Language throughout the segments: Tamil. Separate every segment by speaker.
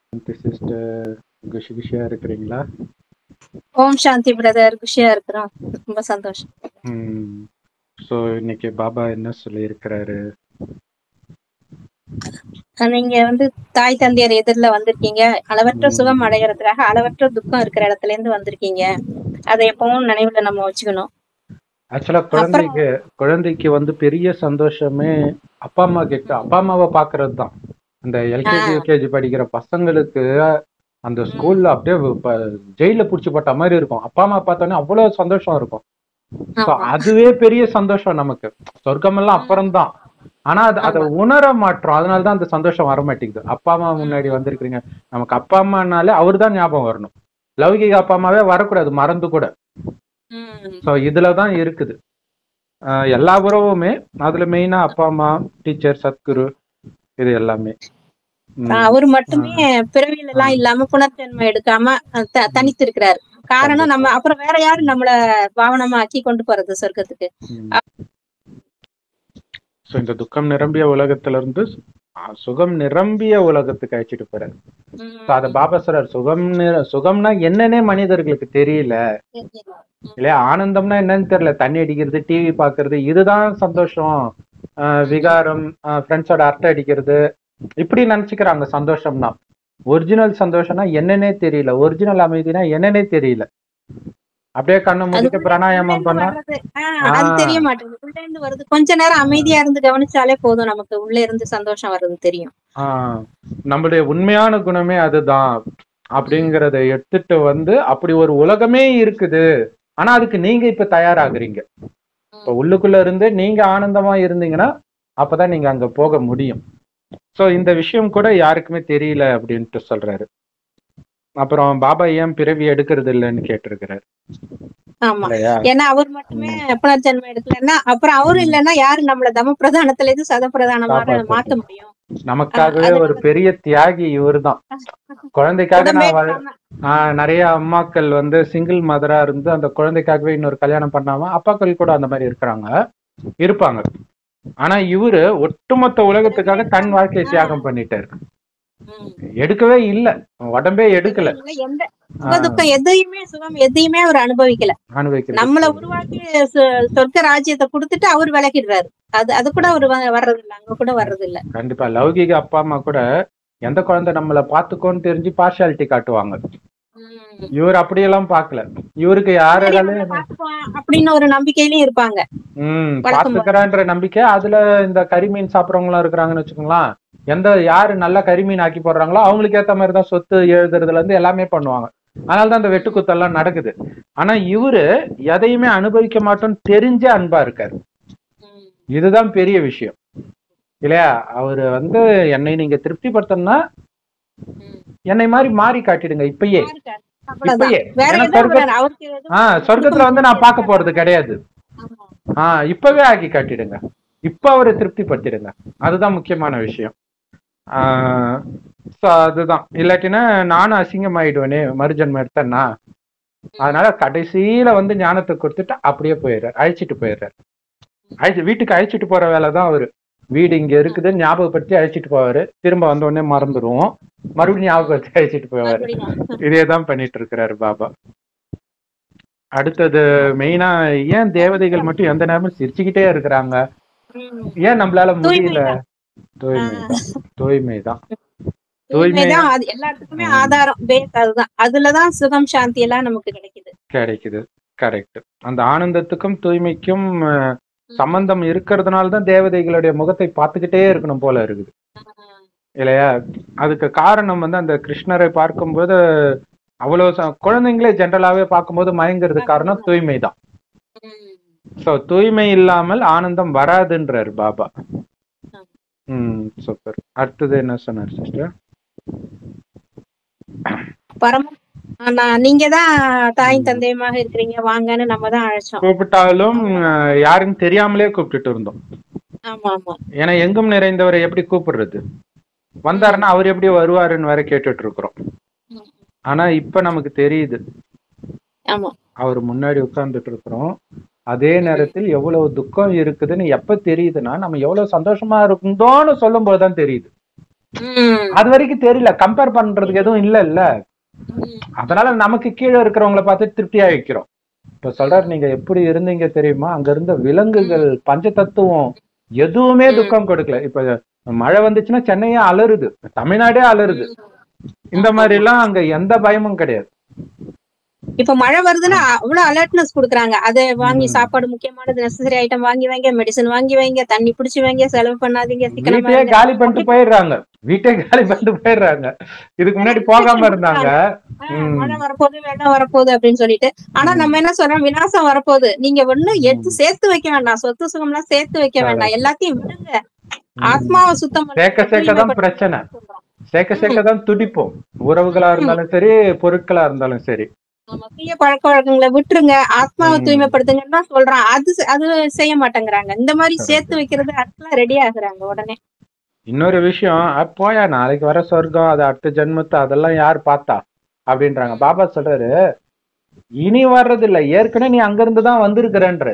Speaker 1: சிஸ்டர் குஷி குஷியா இருக்கிறீங்களா
Speaker 2: ஓம் சாந்தி பிரதர் குஷியா இருக்கிறோம் ரொம்ப சந்தோஷம்
Speaker 1: ஸோ இன்னைக்கு பாபா என்ன சொல்லியிருக்கிறாரு
Speaker 2: நீங்க வந்து தாய் தந்தையர் எதிரில வந்திருக்கீங்க அளவற்ற சுகம் அடைகிறதுக்காக அளவற்ற துக்கம் இருக்கிற இடத்துல இருந்து வந்திருக்கீங்க அதை எப்பவும் நினைவுல நம்ம வச்சுக்கணும்
Speaker 1: ஆக்சுவலா குழந்தைக்கு குழந்தைக்கு வந்து பெரிய சந்தோஷமே அப்பா அம்மா கிட்ட அப்பா அம்மாவை பாக்குறது தான் அந்த எல்கேஜி யூகேஜி படிக்கிற பசங்களுக்கு அந்த ஸ்கூல்ல அப்படியே ப- ஜெயில புடிச்சு போட்ட மாதிரி இருக்கும் அப்பா அம்மா பார்த்தோன்னே அவ்வளவு சந்தோஷம் இருக்கும் So,
Speaker 2: ஆமா.
Speaker 1: அதுவே பெரிய சந்தோஷம் நமக்கு சொர்க்கம் எல்லாம் அப்புறம்தான் ஆனா அது அதை உணர மாட்டோம் அதனாலதான் அந்த சந்தோஷம் வர மாட்டேங்குது அப்பா அம்மா முன்னாடி வந்திருக்கிறீங்க நமக்கு அப்பா அம்மானாலே அவர் தான் ஞாபகம் வரணும் லௌகிக அப்பா அம்மாவே வரக்கூடாது மறந்து கூட
Speaker 2: ம்.
Speaker 1: ஸோ இதுல தான் இருக்குது ஆஹ் எல்லா உறவுமே அதுல மெயினா அப்பா அம்மா டீச்சர் சத்குரு இது எல்லாமே ம்,
Speaker 2: அவர் மட்டுமே பிறவியில எல்லாம் இல்லாம புனர்ஜென்மம் எடுக்காம த- தனித்து இருக்கிறாரு காரணம் நம்ம அப்புறம் வேற யாரு நம்மள பாவனமா ஆக்கி கொண்டு போறது சொர்க்கத்துக்கு
Speaker 1: ம். So, இந்த துக்கம் நிரம்பிய உலகத்துல இருந்து ஆஹ் சுகம் நிரம்பிய உலகத்துக்கு அழைச்சிட்டு போறாரு
Speaker 2: ம்.
Speaker 1: So, அத பாபா சொல்றாரு சுகம் நிர- சுகம்னா என்னன்னே மனிதர்களுக்கு தெரியல இல்லையா ஆனந்தம்னா என்னன்னு தெரியல தண்ணி அடிக்கிறது டிவி பாக்குறது இதுதான் சந்தோஷம் ஆஹ் விகாரம் ஃப்ரெண்ட்ஸோட அரட்டை அடிக்கிறது இப்படி நினைச்சுக்கிறாங்க சந்தோஷம்னா ஒரிஜினல் சந்தோஷம்னா என்னன்னே தெரியல ஒரிஜினல் அமைதினா என்னன்னே தெரியல அப்படியே கண்ணை மூடிட்டு பிராணாயாமம் பண்ணா
Speaker 2: வர்றது. ஆ, அது தெரிய மாட்டேங்குது உள்ள இருந்து வருது கொஞ்ச நேரம் அமைதியா இருந்து கவனிச்சாலே போதும் நமக்கு உள்ள இருந்து சந்தோஷம் வர்றது தெரியும்
Speaker 1: ஆஹ் நம்மளுடைய உண்மையான குணமே அதுதான் அப்படிங்கறத எடுத்துட்டு வந்து அப்படி ஒரு உலகமே இருக்குது ஆனா அதுக்கு நீங்க இப்ப தயாராகுறீங்க இப்ப உள்ளுக்குள்ள இருந்து நீங்க ஆனந்தமா இருந்தீங்கன்னா அப்பதான் நீங்க அங்க போக முடியும் சோ இந்த விஷயம் கூட யாருக்குமே தெரியல அப்படின்ட்டு சொல்றாரு அப்புறம் பாபா ஏன் பிறவி எடுக்கிறது இல்லைன்னு கேட்டிருக்கிறாரு
Speaker 2: ஆமா
Speaker 1: இல்லையா
Speaker 2: ஏன்னா அவர் மட்டுமே புனர்ஜென்மம் எடுக்கலன்னா அப்புறம் அவரு இல்லைன்னா யாரு நம்மள தம பிரதானத்துல இருந்து சத பிரதானமாக
Speaker 1: காப்பாத்துறது.
Speaker 2: மாத்த முடியும்
Speaker 1: நமக்காகவே
Speaker 2: அது
Speaker 1: ஒரு பெரிய தியாகி இவர்தான் குழந்தைக்காக
Speaker 2: உடம்பே
Speaker 1: நான் வ-
Speaker 2: இல்லாம.
Speaker 1: ஆஹ் நிறைய அம்மாக்கள் வந்து சிங்கிள் மதரா இருந்து அந்த குழந்தைக்காகவே இன்னொரு கல்யாணம் பண்ணாம அப்பாக்கள் கூட அந்த மாதிரி இருக்கிறாங்க இருப்பாங்க ஆனா இவரு ஒட்டுமொத்த உலகத்துக்காக தன் வாழ்க்கையை தியாகம் பண்ணிட்டாரு
Speaker 2: ம்.
Speaker 1: எடுக்கவே இல்ல உடம்பே எடுக்கல
Speaker 2: இல்ல, எந்த சுக துக்கம் எதையுமே சுகம் எதையுமே அவர் அனுபவிக்கல
Speaker 1: அனுபவிக்கிறது
Speaker 2: நம்மள உருவாக்கி சொ- சொர்க்க ராஜ்யத்தை கொடுத்துட்டு அவர் விளக்கிடுறாரு அது அது கூட அவர் வ- வர்றது இல்ல அங்க கூட வர்றது இல்ல
Speaker 1: கண்டிப்பா லௌகிக அப்பா அம்மா கூட எந்த குழந்தை நம்மள பாத்துக்கோன்னு தெரிஞ்சு பார்ஷாலிட்டி காட்டுவாங்க
Speaker 2: ம்.
Speaker 1: இவர் அப்படியெல்லாம் பார்க்கல இவருக்கு யாரு
Speaker 2: நம்மள பாத்துக்குவான் அப்படின்னு ஒரு நம்பிக்கையிலயும் இருப்பாங்க
Speaker 1: ம்
Speaker 2: வழக்கம் போல.
Speaker 1: பாத்துக்கிறான்ற நம்பிக்கை அதுல இந்த கரிமீன் சாப்பிடறவங்க எல்லாம் இருக்கிறாங்கன்னு வச்சுக்கோங்களேன் எந்த யாரு நல்லா கரிமீன் ஆக்கி போடுறாங்களோ அவங்களுக்கு ஏத்த மாதிரி தான் சொத்து எழுதுறதுல இருந்து எல்லாமே பண்ணுவாங்க அதனாலதான் இந்த வெட்டுக்குத்தெல்லாம் நடக்குது ஆனா இவரு எதையுமே அனுபவிக்க மாட்டோம்னு தெரிஞ்சே அன்பா இருக்காரு
Speaker 2: ம்.
Speaker 1: இதுதான் பெரிய விஷயம் இல்லையா அவரு வந்து என்னை நீங்க திருப்திப்படுத்தணும்னா
Speaker 2: ம்.
Speaker 1: என்னை மாதிரி மாறி காட்டிடுங்க இப்பயே
Speaker 2: பாருங்க. அவ்வளவுதான்
Speaker 1: இப்பயே
Speaker 2: வேற
Speaker 1: ஏன்னா
Speaker 2: எதுவும்
Speaker 1: சொர்க்க
Speaker 2: கிடையாது. அவருக்கு எதுவும்
Speaker 1: ஆஹ் சொர்க்கத்துல வந்து நான் பார்க்க போறது கிடையாது
Speaker 2: ஆமா.
Speaker 1: ஆஹ் இப்பவே ஆக்கி காட்டிடுங்க இப்ப அவரை திருப்திப்படுத்திடுங்க அதுதான் முக்கியமான விஷயம் ஆஹ் so அதுதான் இல்லாட்டினா நானும் அசிங்கமாயிடுவேனே மறுஜன்மம் எடுத்தேன்னா அதனால கடைசியில வந்து ஞானத்தை கொடுத்துட்டு அப்படியே போயிடுறாரு அழைச்சிட்டு போயிடுறாரு அழைச்சு வீட்டுக்கு அழைச்சிட்டு போற வேலை தான் அவரு வீடு இங்க இருக்குது ஞாபகப்படுத்தி அழைச்சிட்டு போவாரு திரும்ப வந்த உடனே மறந்துடுவோம் மறுபடியும் ஞாபகப்படுத்தி அழைச்சிட்டு போவாரு
Speaker 2: அப்படிதான்.
Speaker 1: இதே தான் பண்ணிட்டு இருக்கிறாரு பாபா அடுத்தது மெயினா ஏன் தேவதைகள் மட்டும் எந்த நேரமும் சிரிச்சுக்கிட்டே இருக்கிறாங்க
Speaker 2: ம்.
Speaker 1: ஏன் நம்மளால முடியல
Speaker 2: தூய்மைதான்.
Speaker 1: தூய்மை தான் தூய்மை தூய்மை
Speaker 2: தூய்மைதான் அது எல்லாத்துக்குமே ஆதாரம் பேஸ் அதுதான் அதுலதான் சுகம் சாந்தி எல்லாம் நமக்கு கிடைக்குது
Speaker 1: கிடைக்குது கரெக்ட் அந்த ஆனந்தத்துக்கும் தூய்மைக்கும் அஹ், சம்பந்தம் இருக்கிறதுனால தான் தேவதைகளுடைய முகத்தை பார்த்துக்கிட்டே இருக்கணும் போல இருக்குது இல்லையா அதுக்கு காரணம் வந்து அந்த கிருஷ்ணரை பார்க்கும்போது அவ்வளவு ச- குழந்தைங்களே ஜென்ரலாவே பார்க்கும்போது மயங்கிறது காரணம் தூய்மை தான்
Speaker 2: ம்.
Speaker 1: சோ தூய்மை இல்லாமல் ஆனந்தம் வராதுன்றார் பாபா ம் சூப்பர் அடுத்தது என்ன சொன்னார் சிஸ்டர்
Speaker 2: பரம ஆனா நீங்க தான் தாயும் தந்தையுமாக இருக்கிறீங்க வாங்கன்னு நம்ம தான் அழைச்சோம்
Speaker 1: கூப்பிட்டாலும் அஹ், யாருன்னு தெரியாமலே கூப்பிட்டுட்டு இருந்தோம்
Speaker 2: ஆமா ஆமா
Speaker 1: ஏன்னா எங்கும் நிறைந்தவரை எப்படி கூப்பிடுறது வந்தாருன்னா அவர் எப்படி வருவாருன்னு வேற கேட்டுட்டு இருக்கிறோம்
Speaker 2: ம்.
Speaker 1: ஆனா இப்ப நமக்கு தெரியுது
Speaker 2: ஆமா
Speaker 1: அவர் முன்னாடி உட்கார்ந்துட்டு இருக்கிறோம் அதே நேரத்தில் எவ்வளவு துக்கம் இருக்குதுன்னு எப்ப தெரியுதுன்னா நம்ம எவ்வளவு சந்தோஷமா இருந்தோம்னு சொல்லும் போதுதான் தெரியுது
Speaker 2: ம்,
Speaker 1: அது வரைக்கும் தெரியல கம்பேர் பண்றதுக்கு எதுவும் இல்ல இல்ல
Speaker 2: ம்.
Speaker 1: அதனால நமக்கு கீழே இருக்கிறவங்கள பார்த்து திருப்தியா வைக்கிறோம் இப்ப சொல்றாரு நீங்க எப்படி இருந்தீங்க தெரியுமா அங்க இருந்த விலங்குகள் பஞ்ச தத்துவம் எதுவுமே
Speaker 2: ம்.
Speaker 1: துக்கம் கொடுக்கல இப்ப மழை வந்துச்சுன்னா சென்னையே அலறுது தமிழ்நாடே அலறுது இந்த மாதிரி எல்லாம் அங்க எந்த பயமும் கிடையாது
Speaker 2: இப்ப மழை வருதுன்னா அவ்வளவு அலர்ட்னஸ் குடுக்குறாங்க அதை வாங்கி
Speaker 1: ம்.
Speaker 2: சாப்பாடு முக்கியமானது நெசசரி ஐட்டம் வாங்கி வைங்க மெடிசன் வாங்கி வைங்க தண்ணி பிடிச்சி வைங்க செலவு பண்ணாதீங்க சிக்கனமா
Speaker 1: வீட்டையே
Speaker 2: இருங்க.
Speaker 1: காலி பண்ணிட்டு போயிடுறாங்க வீட்டே காலி பண்ணிட்டு போயிடுறாங்க இதுக்கு முன்னாடி போகாம இருந்தாங்க
Speaker 2: ஆ,
Speaker 1: ம்.
Speaker 2: மழை வரப்போகுது வெள்ளம் வரப்போகுது அப்படின்னு சொல்லிட்டு ஆனா
Speaker 1: ம்.
Speaker 2: நம்ம என்ன சொல்றோம் விநாசம் வரப்போகுது நீங்க ஒண்ணு எடுத்து சேர்த்து வைக்க வேண்டாம் சொத்து சுகம்லாம் சேர்த்து வைக்க வேண்டாம் எல்லாத்தையும் விடுங்க ஆத்மாவை சுத்தம் பண்ணி
Speaker 1: சேர்க்க சேர்க்க தான்
Speaker 2: தூய்மைப்படுத்த
Speaker 1: பிரச்சனை
Speaker 2: சொல்றோம்.
Speaker 1: சேர்க்க சேர்க்க தான் துடிப்போம் உறவுகளா இருந்தாலும் சரி பொருட்களா இருந்தாலும் சரி
Speaker 2: நம்ம தீய பழக்க வழக்கங்களை விட்டுருங்க ஆத்மாவை
Speaker 1: ம்.
Speaker 2: தூய்மைப்படுத்துங்கன்னு தான் சொல்றான் அது செ- அது செய்ய மாட்டேங்கிறாங்க இந்த மாதிரி சேர்த்து வைக்கிறது அடுத்தலாம் ரெடி ஆகுறாங்க உடனே
Speaker 1: இன்னொரு விஷயம் அ, போயா நாளைக்கு வர சொர்க்கம் அது அடுத்த ஜென்மத்தை அதெல்லாம் யார் பார்த்தா அப்படின்றாங்க பாபா சொல்றாரு இனி வர்றது இல்ல ஏற்கனவே நீ அங்க இருந்து தான் வந்திருக்கிறன்ற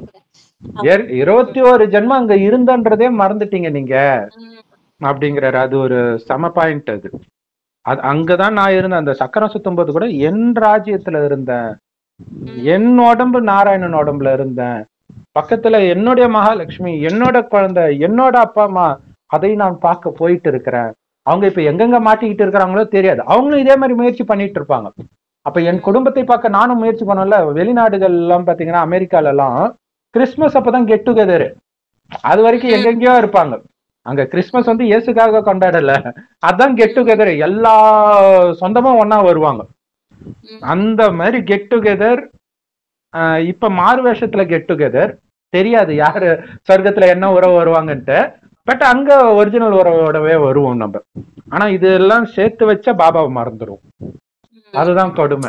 Speaker 1: இருபத்தி ஒரு ஜென்மம் அங்க இருந்தன்றதே மறந்துட்டீங்க நீங்க அப்படிங்கிறாரு அது ஒரு சம பாயிண்ட் அது அது அங்கதான் நான் இருந்தேன் அந்த சக்கரம் சுத்தும் போது கூட என் ராஜ்யத்துல இருந்தேன் என் உடம்பு நாராயணன் உடம்புல இருந்தேன் பக்கத்துல என்னுடைய மகாலட்சுமி என்னோட குழந்தை என்னோட அப்பா அம்மா அதை நான் பார்க்க போயிட்டு இருக்கிறேன் அவங்க இப்ப எங்கெங்க மாட்டிக்கிட்டு இருக்கிறாங்களோ தெரியாது அவங்களும் இதே மாதிரி முயற்சி பண்ணிட்டு இருப்பாங்க அப்ப என் குடும்பத்தை பார்க்க நானும் முயற்சி பண்ணல வெளிநாடுகள் எல்லாம் பாத்தீங்கன்னா அமெரிக்கால எல்லாம் கிறிஸ்துமஸ் அப்பதான் கெட் டுகெதர் அது வரைக்கும் எங்கெங்கயோ இருப்பாங்க அங்க கிறிஸ்துமஸ் வந்து இயேசுக்காக கொண்டாடல அதான் கெட் டுகெதர் எல்லா சொந்தமும் ஒண்ணா வருவாங்க அந்த மாதிரி கெட் டுகெதர் இப்ப மாறு வேஷத்துல கெட் டுகெதர் தெரியாது யாரு சொர்க்கத்துல என்ன உறவு வருவாங்கன்ட்டு பட் அங்க ஒரிஜினல் உறவோடவே வருவோம் நம்ம ஆனா இதெல்லாம் சேர்த்து வச்ச பாபாவை மறந்துடும் அதுதான் கொடுமை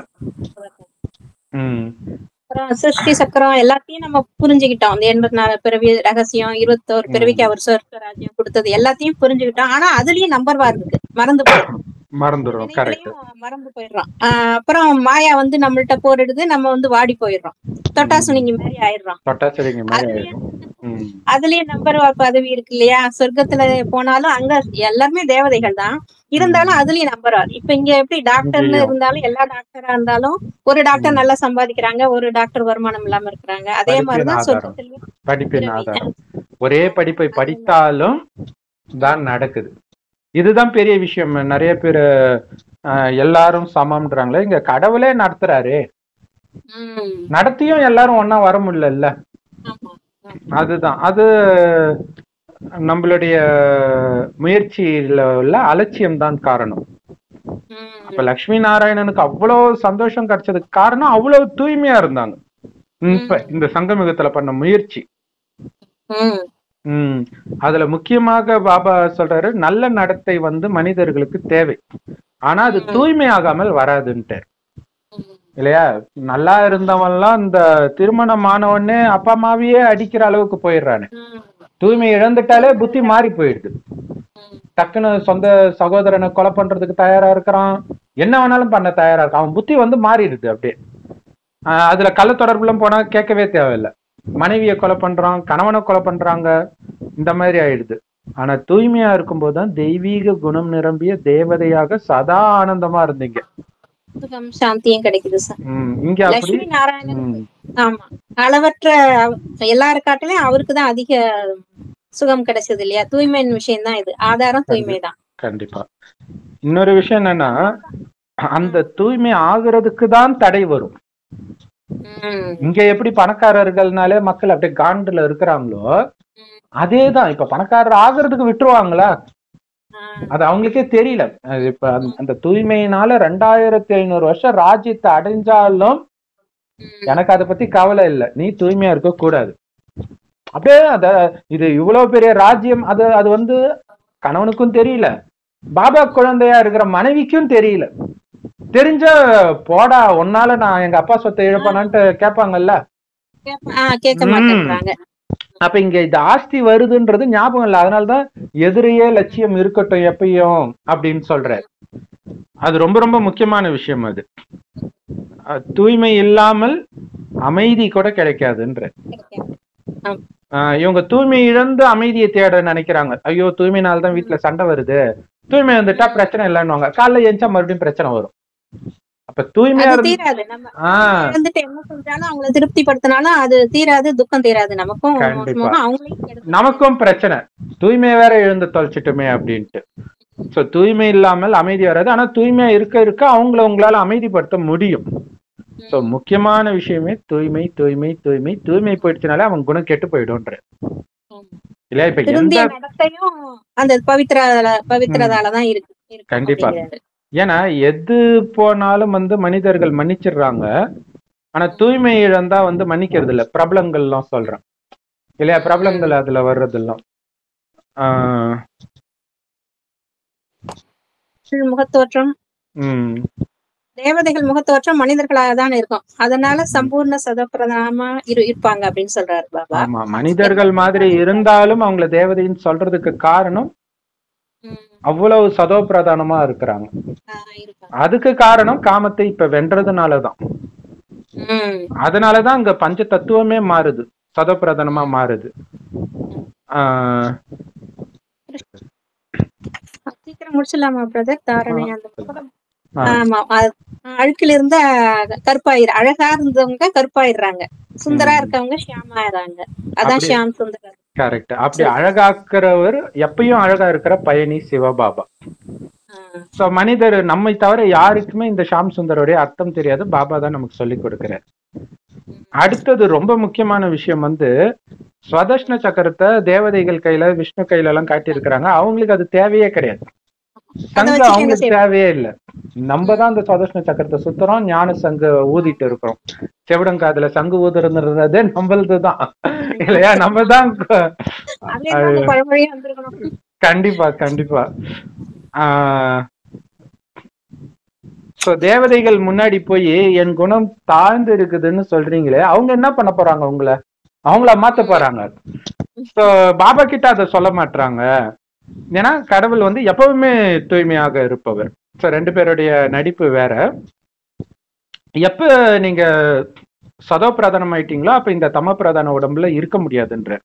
Speaker 1: ம்
Speaker 2: அப்புறம் சிருஷ்டி சக்கரம் எல்லாத்தையும் நம்ம புரிஞ்சுக்கிட்டோம் அந்த எண்பத்தி நாலு பிறவி ரகசியம் இருபத்தோரு பிறவிக்கு அவர் சொர்க்க ராஜ்யம் கொடுத்தது எல்லாத்தையும் புரிஞ்சுக்கிட்டோம் ஆனா அதுலயும் நம்பர் வார் இருக்கு மறந்து போயிடும்
Speaker 1: மறந்துடும் கரெக்ட்
Speaker 2: வினைகளையும் மறந்து போயிடுறோம் ஆஹ் அப்புறம் மாயா வந்து நம்மள்ட்ட போரிடுது நம்ம வந்து வாடி போயிடுறோம் தொட்டாசுனிங்க மாதிரி ஆயிடுறோம்
Speaker 1: தொட்டா சரிங்க மாதிரி
Speaker 2: அதுலயும்
Speaker 1: ஆயிடும். ம்
Speaker 2: அதுலயும் நம்பர் வார் பதவி இருக்கு இல்லையா சொர்க்கத்துல போனாலும் அங்க எல்லாருமே தேவதைகள் தான் இருந்தாலும் அதுலயும் நம்பர் வார் இப்ப இங்க எப்படி டாக்டர்னு
Speaker 1: இங்கேயும்.
Speaker 2: இருந்தாலும் எல்லா டாக்டரா இருந்தாலும் ஒரு டாக்டர் நல்லா சம்பாதிக்கிறாங்க ஒரு டாக்டர் வருமானம் இல்லாம இருக்கிறாங்க அதே
Speaker 1: படிப்பின்
Speaker 2: மாதிரிதான்
Speaker 1: ஆதாரம்.
Speaker 2: சொர்க்கத்திலயும்
Speaker 1: படிப்பின்
Speaker 2: பிறவி.
Speaker 1: ஆதாரம் ஒரே படிப்பை படித்தாலும் தான் நடக்குது இதுதான் பெரிய விஷயம் நிறைய பேர் எல்லாரும் சமம்ன்றாங்களே இங்க கடவுளே நடத்துறாரு
Speaker 2: உம்
Speaker 1: நடத்தியும் எல்லாரும் ஒண்ணா வர முடியல
Speaker 2: ஆமா
Speaker 1: அதுதான் அது நம்மளுடைய முயற்சியில உள்ள அலட்சியம் தான் காரணம்
Speaker 2: உம்
Speaker 1: அப்ப லக்ஷ்மி நாராயணனுக்கு அவ்வளவு சந்தோஷம் கிடைச்சதுக்கு காரணம் அவ்வளவு தூய்மையா இருந்தாங்க இப்ப இந்த சங்கமிகத்துல பண்ண முயற்சி
Speaker 2: உம்
Speaker 1: உம் அதுல முக்கியமாக பாபா சொல்றாரு நல்ல நடத்தை வந்து மனிதர்களுக்கு தேவை ஆனா அது தூய்மையாகாமல் வராதுன்ட்டு இல்லையா நல்லா இருந்தவன்லாம் இந்த திருமணம் ஆனவொடனே அப்பா அம்மாவையே அடிக்கிற அளவுக்கு போயிடுறானு
Speaker 2: உம்
Speaker 1: தூய்மை இழந்துட்டாலே புத்தி மாறி போயிடுது டக்குன்னு சொந்த சகோதரனை கொலை பண்றதுக்கு தயாரா இருக்கிறான் என்ன வேணாலும் பண்ண தயாரா இருக்கான் அவன் புத்தி வந்து மாறிடுது அப்படியே ஆஹ் அதுல கள்ள தொடர்புலாம் போனா கேட்கவே தேவையில்லை மனைவியை கொலை பண்றான் கணவனை கொலை பண்றாங்க இந்த மாதிரி ஆயிடுது ஆனா தூய்மையா இருக்கும்போது தான் தெய்வீக குணம் நிரம்பிய தேவதையாக சதா ஆனந்தமா இருந்தீங்க
Speaker 2: சுகம் சாந்தியும் கிடைக்குது சார்
Speaker 1: உம் இங்க அப்படி
Speaker 2: லட்சுமி நாராயணன்
Speaker 1: உம்
Speaker 2: ஆமா அளவற்ற எல்லாரு காட்டிலும் அவருக்கு தான் அதிக சுகம் கிடைச்சது இல்லையா தூய்மையின் விஷயம் தான் இது ஆதாரம் தூய்மை தான்
Speaker 1: கண்டிப்பா இன்னொரு விஷயம் என்னன்னா அந்த தூய்மை ஆகுறதுக்கு தான் தடை வரும் இங்க எப்படி பணக்காரர்கள்னாலே மக்கள் அப்படியே காண்டுல இருக்கிறாங்களோ அதேதான் இப்ப பணக்காரர் ஆகுறதுக்கு விட்டுருவாங்களா அது அவங்களுக்கே தெரியல அது இப்ப அந்த- அந்த தூய்மையினால ரெண்டாயிரத்தி ஐநூறு வருஷம் ராஜ்யத்தை அடைஞ்சாலும் எனக்கு அதை பத்தி கவலை இல்லை நீ தூய்மையா இருக்க கூடாது அப்படியே அத இது இவ்வளவு பெரிய ராஜ்யம் அது அது வந்து கணவனுக்கும் தெரியல பாபா குழந்தையா இருக்கிற மனைவிக்கும் தெரியல தெரிஞ்ச போடா உன்னால நான் எங்க அப்பா சொத்தை இழப்பானான்ட்டு கேட்பாங்கல்ல
Speaker 2: ஆஹ் கேட்க
Speaker 1: ம்.
Speaker 2: மாட்டேங்கிறாங்க
Speaker 1: அப்ப இங்க இந்த ஆஸ்தி வருதுன்றது ஞாபகம் இல்லை அதனாலதான் எதிரியே லட்சியம் இருக்கட்டும் எப்பயும் அப்படின்னு சொல்றாரு அது ரொம்ப ரொம்ப முக்கியமான விஷயம் அது அஹ் தூய்மை இல்லாமல் அமைதி கூட கிடைக்காதுன்ற ஆஹ் இவங்க தூய்மை இழந்து அமைதியை தேட நினைக்கிறாங்க ஐயோ தூய்மைனால தான் வீட்டுல சண்டை வருது தூய்மை வந்துட்டா பிரச்சனை இல்லைன்னுவாங்க காலைல ஏஞ்சா மறுபடியும் பிரச்சனை வரும் அப்ப தூய்மையா
Speaker 2: அது
Speaker 1: இருந்து
Speaker 2: தீராது நம்ம
Speaker 1: ஆஹ்
Speaker 2: வந்துட்டு என்ன செஞ்சாலும் அவங்கள திருப்திப்படுத்தினாலும் அது தீராது துக்கம் தீராது நமக்கும்
Speaker 1: கண்டிப்பா.
Speaker 2: மோசமாக அவங்களையும் கெடுக்கும்.
Speaker 1: நமக்கும் பிரச்சனை தூய்மை வேற எழுந்து தொலைச்சிட்டுமே அப்படின்ட்டு சோ தூய்மை இல்லாமல் அமைதி வராது ஆனா தூய்மையா இருக்க இருக்க அவங்கள உங்களால அமைதிப்படுத்த முடியும் சோ முக்கியமான விஷயமே தூய்மை தூய்மை தூய்மை தூய்மை போயிடுச்சுனாலே அவன் குணம் கெட்டு போயிடும்ன்ற இல்லையா இப்ப எந்த
Speaker 2: திருந்திய நடத்தையும் அந்த பவித்ர பவித்ரதாலதான் இருக்கு இருக்கு
Speaker 1: கண்டிப்பா.
Speaker 2: அப்படிங்கிறாரு.
Speaker 1: ஏன்னா எது போனாலும் வந்து மனிதர்கள் மன்னிச்சிடுறாங்க ஆனா தூய்மை இழந்தா வந்து மன்னிக்கிறது இல்ல பிரபலங்கள்லாம் சொல்றேன் இல்லையா பிரபலங்கள் அதுல வர்றதெல்லாம் ஆஹ்
Speaker 2: கீழ் முகத்தோற்றம்
Speaker 1: உம்
Speaker 2: தேவதைகள் முகத்தோற்றம் மனிதர்களாக தான் இருக்கும் அதனால சம்பூர்ண சதப்பிரதமா இரு இருப்பாங்க அப்படின்னு சொல்றாரு பாபா
Speaker 1: ஆமா மனிதர்கள் மாதிரி இருந்தாலும் அவங்கள தேவதைன்னு சொல்றதுக்கு காரணம்
Speaker 2: ம்.
Speaker 1: அவ்வளவு சதோ பிரதானமா இருக்கிறாங்க
Speaker 2: ஆ, இருப்பாங்க.
Speaker 1: அதுக்கு காரணம் காமத்தை இப்ப வென்றதுனாலதான்
Speaker 2: ம்.
Speaker 1: அதனாலதான் அங்க பஞ்ச தத்துவமே மாறுது சதோ பிரதானமா மாறுது ஆஹ்
Speaker 2: சீக்கிரம் முடிச்சிடலாமா பிரதர் தாரணை அந்த புத்தகம்.
Speaker 1: ஆ.
Speaker 2: ஆமா அது- அழுக்குல இருந்த கருப்பாயிரு அழகா இருந்தவங்க கருப்பாயிடுறாங்க சுந்தரா
Speaker 1: ம்.
Speaker 2: இருக்கவங்க ஷியாமாயிடுறாங்க அதான்
Speaker 1: அப்படி-
Speaker 2: ஷியாம் சுந்தரர்
Speaker 1: கரெக்ட் அப்படி அழகாக்குறவர் எப்பயும் அழகா இருக்கிற பயணி சிவபாபா
Speaker 2: ஆ.
Speaker 1: சோ மனிதர் நம்மை தவிர யாருக்குமே இந்த ஷாம் சுந்தரோடைய அர்த்தம் தெரியாது பாபா தான் நமக்கு சொல்லி கொடுக்கிறார் அடுத்தது ரொம்ப முக்கியமான விஷயம் வந்து ஸ்வதஷ்ண சக்கரத்தை தேவதைகள் கையில விஷ்ணு கையில எல்லாம் காட்டி இருக்கிறாங்க அவங்களுக்கு அது தேவையே கிடையாது சங்கு
Speaker 2: வச்சுட்டு என்ன
Speaker 1: அவங்களுக்கு
Speaker 2: செய்வாங்க?
Speaker 1: தேவையே இல்ல நம்ம தான் அந்த சுவதஷ்ண சக்கரத்தை சுத்துறோம் ஞான சங்கு ஊதிட்டு இருக்கிறோம் செவிடங்காதுல சங்கு ஊதுறதுன்றதே நம்மளதுதான் இல்லையா நம்ம தான்
Speaker 2: அதுல இருந்து அந்த பழமொழியே வந்திருக்கணும்
Speaker 1: கண்டிப்பா கண்டிப்பா சோ தேவதைகள் முன்னாடி போய் என் குணம் தாழ்ந்து இருக்குதுன்னு சொல்றீங்களே அவங்க என்ன பண்ண போறாங்க உங்களை அவங்கள மாத்த போறாங்க சோ பாபா கிட்ட அதை சொல்ல மாட்டாங்க ஏன்னா கடவுள் வந்து எப்பவுமே தூய்மையாக இருப்பவர் சோ ரெண்டு பேருடைய நடிப்பு வேற எப்ப நீங்க சதோ பிரதானம் ஆயிட்டீங்களோ அப்ப இந்த தம பிரதான உடம்புல இருக்க முடியாதுன்ற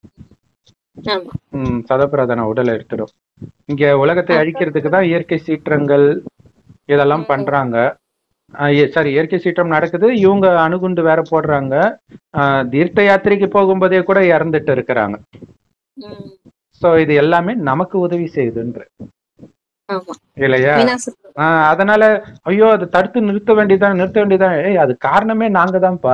Speaker 2: ஆமா
Speaker 1: ம் சதப்பிரதான உடலை எடுத்துடும் இங்க உலகத்தை அழிக்கிறதுக்கு தான் இயற்கை சீற்றங்கள் இதெல்லாம் பண்றாங்க சாரி இயற்கை சீற்றம் நடக்குது இவங்க அணுகுண்டு வேற போடுறாங்க ஆஹ் தீர்த்த யாத்திரைக்கு போகும்போதே கூட இறந்துட்டு இருக்கிறாங்க
Speaker 2: ம்.
Speaker 1: சோ இது எல்லாமே நமக்கு உதவி செய்யுதுன்ற
Speaker 2: ஆமா
Speaker 1: இல்லையா
Speaker 2: வினாசம்
Speaker 1: ஆஹ் அதனால ஐயோ அது தடுத்து நிறுத்த வேண்டியதான் நிறுத்த வேண்டியதான் ஏய் அது காரணமே நாங்க தான்ப்பா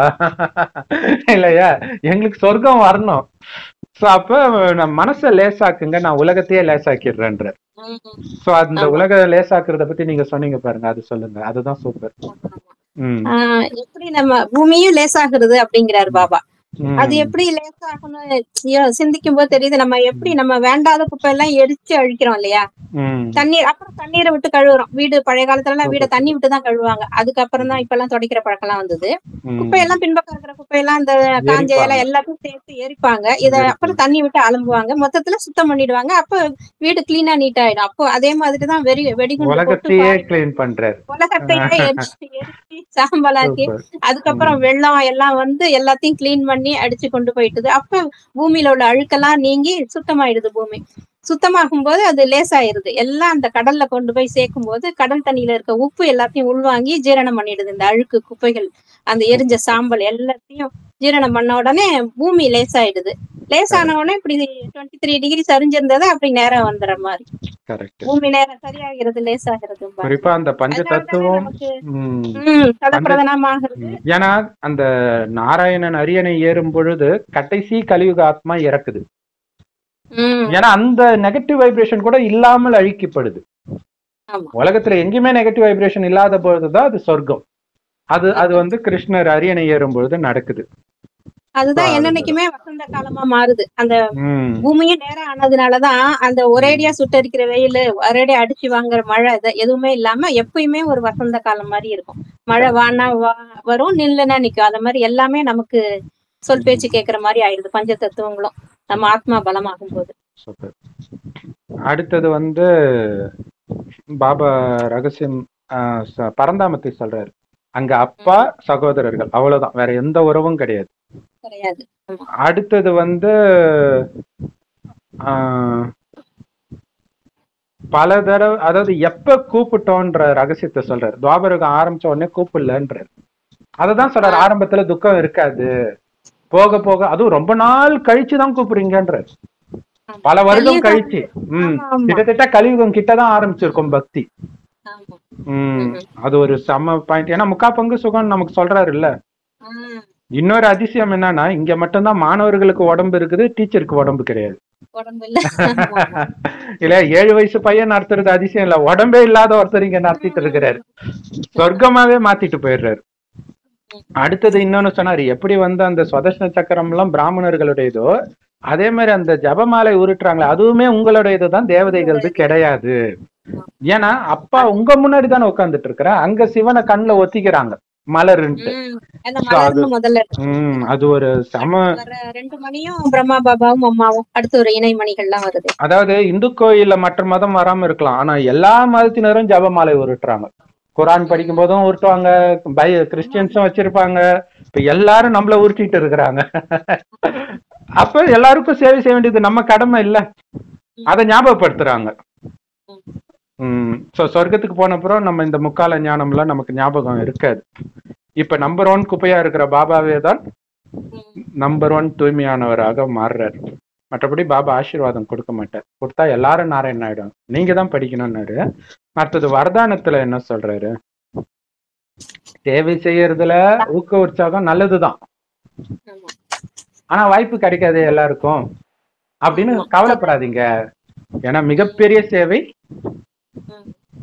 Speaker 1: இல்லையா எங்களுக்கு சொர்க்கம் வரணும் சோ அப்ப நான் மனசை லேசாக்குங்க நான் உலகத்தையே லேசாக்கிடுறேன்ற
Speaker 2: ம்.
Speaker 1: சோ அந்த உலக லேசாக்குறத பத்தி நீங்க சொன்னீங்க பாருங்க அது சொல்லுங்க அதுதான் சூப்பர் ம்
Speaker 2: ஆஹ் எப்படி நம்ம பூமியும் லேசாகிறது அப்படிங்கிறாரு பாபா
Speaker 1: ம்.
Speaker 2: அது எப்படி லேசாகணும் ஐயோ, சிந்திக்கும் போது தெரியுது நம்ம எப்படி நம்ம வேண்டாத குப்பை எல்லாம் எரிச்சு அழிக்கிறோம் இல்லையா
Speaker 1: ம்.
Speaker 2: தண்ணீர் அப்புறம் தண்ணீரை விட்டு கழுவுறோம் வீடு பழைய காலத்துல எல்லாம் வீட தண்ணி விட்டு தான் கழுவுவாங்க அதுக்கப்புறம் தான் இப்ப எல்லாம் துடைக்கிற பழக்கம் எல்லாம் வந்தது
Speaker 1: ம்.
Speaker 2: குப்பையெல்லாம் பின்பக்கம் இருக்கிற குப்பையெல்லாம் இந்த காஞ்ச
Speaker 1: எரிப்பாங்க.
Speaker 2: இலை எல்லாத்தையும் சேர்த்து எரிப்பாங்க இத
Speaker 1: எரிப்பாங்க.
Speaker 2: அப்புறம் தண்ணி விட்டு அலம்புவாங்க மொத்தத்துல சுத்தம் பண்ணிடுவாங்க அப்ப வீடு கிளீனா நீட் ஆயிடும் அப்போ அதே மாதிரிதான் வெடி வெடிகுண்டு போட்டு
Speaker 1: உலகத்தையே கிளீன் பண்றாரு
Speaker 2: உலகத்தையே எரிச்சு எரிச்சு சாம்பலாக்கி
Speaker 1: சூப்பர்
Speaker 2: அதுக்கப்புறம் வெள்ளம் எல்லாம் வந்து எல்லாத்தையும் கிளீன் பண்ணி அடிச்சு கொண்டு போயிட்டுது அப்ப பூமியில உள்ள அழுக்கெல்லாம் நீங்கி சுத்தமாயிடுது பூமி சுத்தமாகும் போது அது லேசாயிருது எல்லாம் அந்த கடல்ல கொண்டு போய் சேர்க்கும் போது கடல் தண்ணியில இருக்க உப்பு எல்லாத்தையும் உள்வாங்கி ஜீரணம் பண்ணிடுது இந்த அழுக்கு குப்பைகள் அந்த எரிஞ்ச சாம்பல் எல்லாத்தையும் ஜீரணம் பண்ண உடனே பூமி லேசாயிடுது லேசான உடனே இப்படி டுவெண்ட்டி த்ரீ டிகிரி சரிஞ்சிருந்தது அப்படி நேரம் வந்துடுற மாதிரி
Speaker 1: கரெக்ட்
Speaker 2: பூமி நேரம் சரியாகிறது லேசாகிறது
Speaker 1: குறிப்பா அந்த பஞ்ச தத்துவம் ம்.
Speaker 2: உம் சதப்பிரதனமாகிறது
Speaker 1: ம். ஏன்னா அந்த நாராயணன் அரியணை ஏறும் பொழுது கடைசி கலியுக ஆத்மா இறக்குது
Speaker 2: உம்
Speaker 1: ஏன்னா அந்த நெகட்டிவ் வைப்ரேஷன் கூட இல்லாமல் அழிக்கப்படுது
Speaker 2: ஆமா.
Speaker 1: உலகத்துல எங்கேயுமே நெகட்டிவ் வைப்ரேஷன் இல்லாத பொழுதுதான் அது சொர்க்கம் அது அது வந்து கிருஷ்ணர் அரியணை ஏறும் பொழுது நடக்குது
Speaker 2: அதுதான்
Speaker 1: ஆ,
Speaker 2: என்னன்னைக்குமே வசந்த காலமா மாறுது அந்த
Speaker 1: ம்.
Speaker 2: பூமியும் நேரம் ஆனதுனாலதான் அந்த ஒரேடியா சுட்டரிக்கிற வெயில் ஒரேடியா அடிச்சு வாங்குற மழை இது எதுவுமே இல்லாம எப்பயுமே ஒரு வசந்த காலம் மாதிரி இருக்கும் மழை வானா வா- வரும் நில்லுனா நிக்கும் அந்த மாதிரி எல்லாமே நமக்கு சொல் பேச்சு கேட்கிற மாதிரி ஆயிடுது பஞ்ச தத்துவங்களும் நம்ம ஆத்மா பலமாகும் போது
Speaker 1: சூப்பர் அடுத்தது வந்து பாபா ரகசியம் ஆஹ், ச- பரந்தாமத்தை சொல்றாரு அங்க அப்பா சகோதரர்கள் அவ்வளவுதான் வேற எந்த உறவும் கிடையாது
Speaker 2: கிடையாது ஆமா
Speaker 1: அடுத்தது வந்து ஆஹ், பல தடவை அதாவது எப்ப கூப்பிட்டோன்ற ரகசியத்தை சொல்றாரு துவாபரகம் ஆரம்பிச்ச உடனே கூப்பிடலன்றாரு அததான் சொல்றாரு ஆரம்பத்துல துக்கம் இருக்காது போக போக அதுவும் ரொம்ப நாள் கழிச்சு தான் கூப்பிடுறீங்கன்றாரு பல வருடம் கழிச்சு ம்
Speaker 2: ஆமா, ஆமா.
Speaker 1: கிட்டத்தட்ட கலியுகம் கிட்டதான் ஆரம்பிச்சிருக்கும் பக்தி
Speaker 2: ஆமா.
Speaker 1: ம் அது ஒரு செம பாயிண்ட் ஏன்னா முக்கா பங்கு சுகம் நமக்கு சொல்றாரு இல்ல
Speaker 2: ம்.
Speaker 1: இன்னொரு அதிசயம் என்னன்னா இங்க மட்டும்தான் மாணவர்களுக்கு உடம்பு இருக்குது டீச்சருக்கு உடம்பு கிடையாது
Speaker 2: உடம்பு இல்ல ஆமா, ஆமா.
Speaker 1: இல்ல ஏழு வயசு பையன் நடத்துறது அதிசயம் இல்ல உடம்பே இல்லாத ஒருத்தர் இங்க நடத்திட்டு இருக்கிறாரு சொர்க்கமாவே மாத்திட்டு போயிடுறாரு அடுத்தது இன்னொன்னு சொன்னாரு எப்படி வந்து அந்த சுதர்ஷன சக்கரம் எல்லாம் பிராமணர்களுடையதோ அதே மாதிரி அந்த ஜபமாலை உருட்டுறாங்களே அதுவுமே உங்களுடையதுதான் தேவதைகளது கிடையாது ஏன்னா அப்பா உங்க முன்னாடி தானே உட்கார்ந்துட்டு இருக்கிற அங்க சிவனை கண்ணுல ஒத்திக்கிறாங்க மலருன்ட்டு
Speaker 2: ம். அந்த மலர்னு முதல்ல இருக்கு.
Speaker 1: உம் அது ஒரு சம
Speaker 2: வர ரெண்டு மணியும் பிரம்மா பாபாவும் அம்மாவும் அடுத்து ஒரு இணை மணிகள்லாம் வருது
Speaker 1: அதாவது இந்து கோயில்ல மற்ற மதம் வராம இருக்கலாம் ஆனா எல்லா மதத்தினரும் ஜபமாலை உருட்டுறாங்க குரான் படிக்கும் போதும் உருட்டுவாங்க பை கிறிஸ்டியன்ஸும் வச்சிருப்பாங்க இப்ப எல்லாரும் நம்மள உருட்டிட்டு இருக்கிறாங்க அப்ப எல்லாருக்கும் சேவை செய்ய வேண்டியது நம்ம கடமை இல்ல அதை ஞாபகப்படுத்துறாங்க உம் சோ சொர்க்கத்துக்கு போன அப்புறம் நம்ம இந்த முக்கால ஞானம்லாம் நமக்கு ஞாபகம் இருக்காது இப்ப நம்பர் ஒன் குப்பையா இருக்கிற பாபாவே தான் நம்பர் ஒன் தூய்மையானவராக மாறுறாரு மற்றபடி பாபா ஆசீர்வாதம் கொடுக்க மாட்டார் கொடுத்தா எல்லாரும் நாராயணன் ஆயிடும் நீங்க தான் படிக்கணும்னாரு அடுத்தது வரதானத்துல என்ன சொல்றாரு சேவை செய்யறதுல ஊக்க உற்சாகம் நல்லதுதான்
Speaker 2: ஆமா.
Speaker 1: ஆனா வாய்ப்பு கிடைக்காது எல்லாருக்கும் அப்படின்னு கவலைப்படாதீங்க ஏன்னா மிகப்பெரிய சேவை
Speaker 2: ம்.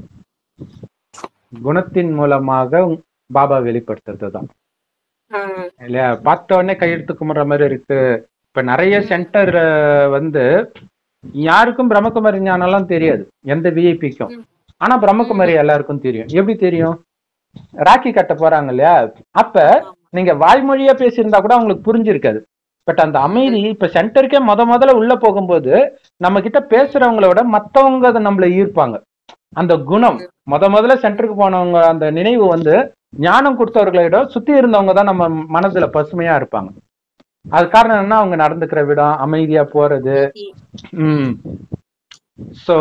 Speaker 1: குணத்தின் மூலமாக பாபா வெளிப்படுத்துறது தான்
Speaker 2: ஆ.
Speaker 1: இல்லையா பார்த்த உடனே கையெழுத்து கும்பிடுற மாதிரி இருக்கு இப்ப நிறைய சென்டர் வந்து யாருக்கும் பிரம்மகுமாரி ஞானம்லாம் தெரியாது எந்த விஐபிக்கும்
Speaker 2: ம்.
Speaker 1: ஆனா பிரம்மகுமாரி எல்லாருக்கும் தெரியும் எப்படி தெரியும் ராக்கி கட்ட போறாங்க இல்லையா அப்ப நீங்க வாய்மொழியா பேசியிருந்தா கூட அவங்களுக்கு புரிஞ்சிருக்காது பட் அந்த அமைதி இப்ப சென்டருக்கே முத முதல்ல உள்ள போகும்போது நம்ம கிட்ட பேசுறவங்கள விட மத்தவங்க அதை நம்மள ஈர்ப்பாங்க அந்த குணம் முத முதல்ல சென்டருக்கு போனவங்க அந்த நினைவு வந்து ஞானம் கொடுத்தவர்களை விட சுத்தி இருந்தவங்க தான் நம்ம மனதுல பசுமையா இருப்பாங்க அது காரணம் என்ன அவங்க நடந்துக்கிற விடம் அமைதியா போறது ம் சோ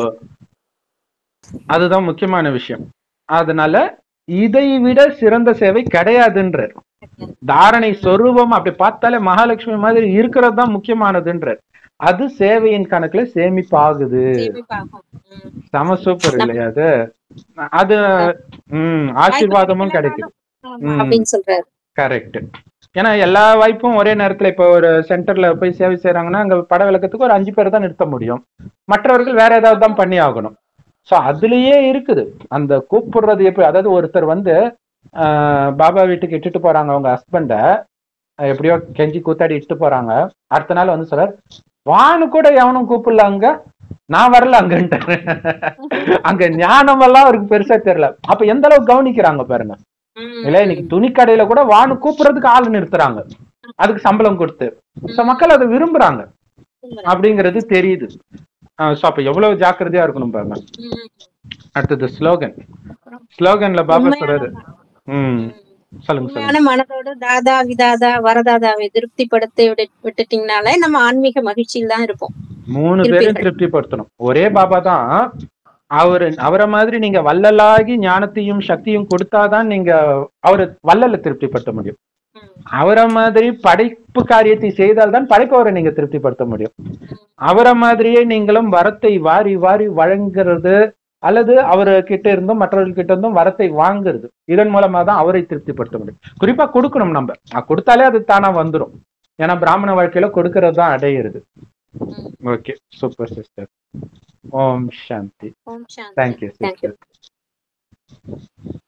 Speaker 1: அதுதான் முக்கியமான விஷயம் அதனால இதை விட சிறந்த சேவை கிடையாதுன்றார் தாரணை சொரூபம் அப்படி பார்த்தாலே மகாலட்சுமி மாதிரி இருக்கிறது தான் முக்கியமானதுன்றார் அது சேவையின் கணக்குல சேமிப்பாகுது
Speaker 2: சேமிப்பாகும். ம்.
Speaker 1: செம சூப்பர் இல்லையா அது அது ம் ஆசீர்வாதமும் கிடைக்கும்
Speaker 2: ஆமா,
Speaker 1: ம்.
Speaker 2: அப்படின்னு சொல்றாரு
Speaker 1: கரெக்ட் ஏன்னா எல்லா வாய்ப்பும் ஒரே நேரத்துல இப்போ ஒரு சென்டர்ல போய் சேவை செய்யறாங்கன்னா அங்க பட விளக்கத்துக்கு ஒரு அஞ்சு பேர் தான் நிறுத்த முடியும் மற்றவர்கள் வேற ஏதாவது தான் பண்ணி ஆகணும் சோ அதுலயே இருக்குது அந்த கூப்பிடுறது எப்படி அதாவது ஒருத்தர் வந்து ஆஹ், பாபா வீட்டுக்கு இட்டுட்டு போறாங்க அவங்க ஹஸ்பண்ட எப்படியோ கெஞ்சி கூத்தாடி இட்டு போறாங்க அடுத்த நாள் வந்து சொல்றார் வானு கூட எவனும் கூப்பிடல அங்க நான் வரல அங்கன்ட்டு அங்க ஞானம் எல்லாம் அவருக்கு பெருசா தெரியல அப்ப எந்த அளவுக்கு கவனிக்கிறாங்க பாருங்க
Speaker 2: ம்.
Speaker 1: இல்ல இன்னைக்கு துணி கடையில கூட வானு கூப்பிடுறதுக்கு ஆள் நிறுத்துறாங்க அதுக்கு சம்பளம் கொடுத்து சோ மக்கள் அதை விரும்புறாங்க அப்படிங்கிறது தெரியுது சோ அப்ப எவ்வளவு ஜாக்கிரதையா இருக்கணும் பாருங்க
Speaker 2: ம்.
Speaker 1: அடுத்தது ஸ்லோகன் ஸ்லோகன்ல பாபா
Speaker 2: உண்மையான
Speaker 1: சொல்றாரு ம்
Speaker 2: ம்.
Speaker 1: சொல்லுங்க சொல்லுங்க
Speaker 2: உண்மையான மனதோடு தாதா விதாதா வரதாதாவை திருப்திப்படுத்தி விட்டு விட்டுட்டீங்கனாலே நம்ம ஆன்மீக மகிழ்ச்சியில் தான் இருப்போம்
Speaker 1: மூணு பேரும்
Speaker 2: இருப்பீர்கள்.
Speaker 1: திருப்திப்படுத்தணும் ஒரே பாபா தான் அவரு அவரை மாதிரி நீங்க வள்ளலாகி ஞானத்தையும் சக்தியும் கொடுத்தாதான் நீங்க அவரு வள்ளல திருப்திப்படுத்த முடியும்
Speaker 2: ம்.
Speaker 1: அவரை மாதிரி படைப்பு காரியத்தை செய்தால்தான் படைப்பவரை நீங்க திருப்திப்படுத்த முடியும் அவரை மாதிரியே நீங்களும் வரத்தை வாரி வாரி வழங்குறது அல்லது அவர் கிட்ட இருந்தும் மற்றவர்கள் கிட்ட இருந்தும் வரத்தை வாங்குறது இதன் மூலமா தான் அவரை திருப்திப்படுத்த முடியும் குறிப்பா கொடுக்கணும் நம்ம அஹ் கொடுத்தாலே அது தானா வந்துடும் ஏன்னா பிராமண வாழ்க்கையில கொடுக்கறது தான் அடையிறது
Speaker 2: ம்.
Speaker 1: Okay super sister Om Shanti
Speaker 2: Om Shanti
Speaker 1: thank you
Speaker 2: Thank you.
Speaker 1: Sister